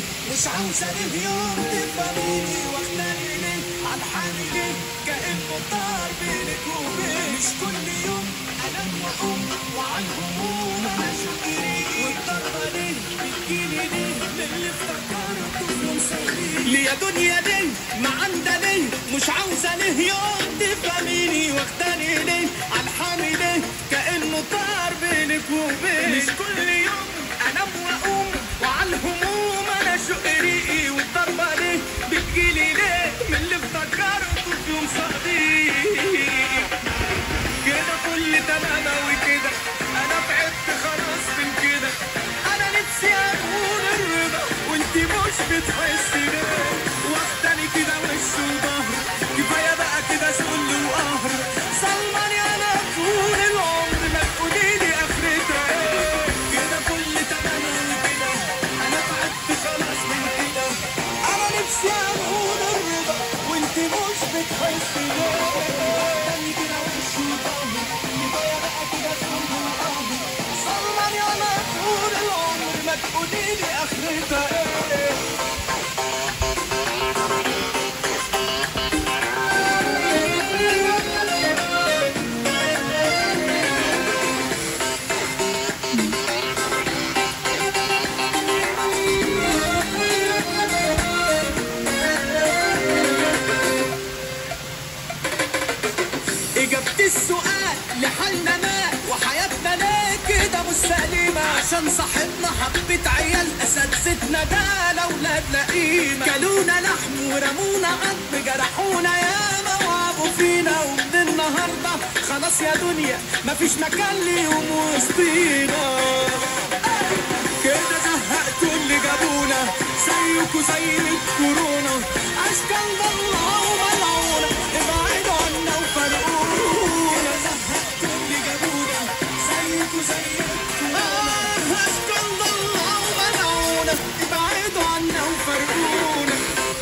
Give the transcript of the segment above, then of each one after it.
مش عاوزة ليه يوم تفهميني واختاريني عن حالي كأنه طار بينك وبين مش كل يوم أنام وأقوم وعن هموم أنا شكري والضربة ليه بتجيلي ليه من اللي افتكرته في يوم سنين ليه يا دنيا ليه ما عندها ليه مش عاوزة ليه يوم تفهميني واختاري ليه عن حالي ليه كأنه طار بينك وبين مش كل يوم أنام وأقوم وعن هموم أنا شقري والضربة ليه بتجيلي ليه من اللي افتكرته في يوم صديق كده كل تمام أوي كده أنا بعدت خلاص من كده أنا نفسي أكون الرضا وأنت مش بتحسي ليه واخداني كده وش وظهر كفاية بقى كده ذل وقهر سلماني أنا طول العمر ما تقوليلي آخرتها إيه كده كل تمام أوي كده أنا بعدت خلاص من كده أنا نفسي أكون الرضا وأنت مش بتحسي ليه واخداني كده وش وظهر كفاية بقى كده ذل وقهر سلماني أنا طول العمر ما تقوليلي آخرتها إيه إجابة السؤال لحالنا ما وحياتنا ليه كده مستقيمة عشان صاحبنا حبة عيال أساتذتنا ده لأولادنا قيمة كلونا لحم ورمونا عظم جرحونا ياما وعبوا فينا ومن النهاردة خلاص يا دنيا مفيش مكان ليهم وسطينا كده زهقتوا اللي جابونا زيكوا زي الكورونا اشكال ضلة وملعونة ابعدوا عنا وفرقونا زهقتوا اللي جابونا زيكوا زي الكورونا اشكال ضلة وملعونة ابعدوا عنا وفرقونا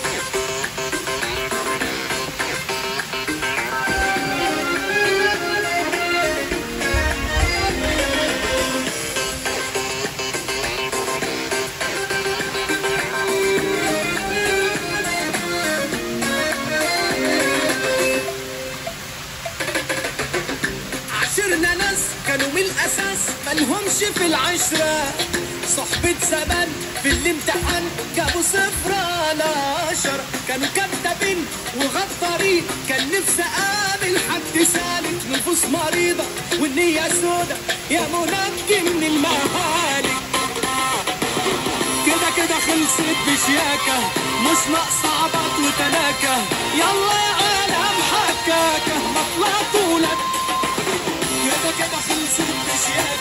عاشرنا ناس كانوا من الاساس ملهمش في العشرة صحبة زمان في الامتحان جابوا صفر على عشرة كانوا كدابين وغدارين كان نفسي اقابل حد سالك نفوس مريضة والنية سودة يا منجي من المهالك كده كده خلصت بشياكة مش ناقصة عبط وتلاكة يلا يا عالم حكاكة ما طلعتوا لك كده كده خلصت بشياكة